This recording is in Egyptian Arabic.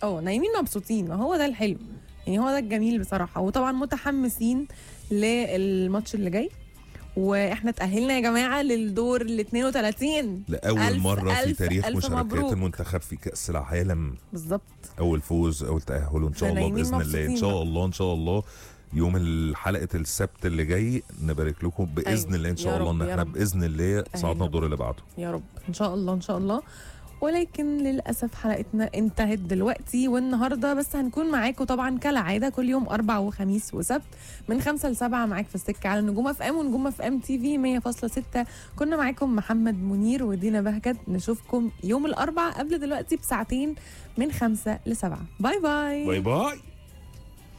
اه نايمين مبسوطين ما هو ده الحلو يعني هو ده الجميل بصراحه وطبعا متحمسين للماتش اللي جاي واحنا اتأهلنا يا جماعه للدور ال 32 لاول ألف- مره في ألف- تاريخ ألف مشاركات مبروك. المنتخب في كاس العالم بالظبط اول فوز اول تاهل وان شاء الله فنايمين باذن الله ان مبسوطين شاء بقى. الله ان شاء الله يوم حلقه السبت اللي جاي نبارك لكم باذن أيوة. الله ان يا شاء الله رب، ان يا احنا رب. باذن الله صعدنا أهلا. الدور اللي بعده يا رب ان شاء الله ان شاء الله ولكن للاسف حلقتنا انتهت دلوقتي والنهارده بس هنكون معاكم طبعا كالعاده كل يوم اربع وخميس وسبت من خمسة لسبعة معاك في السكه على نجوم اف ام ونجوم اف ام تي في 100.6 كنا معاكم محمد منير ودينا بهجت نشوفكم يوم الاربع قبل دلوقتي بساعتين من خمسة لسبعة باي باي باي باي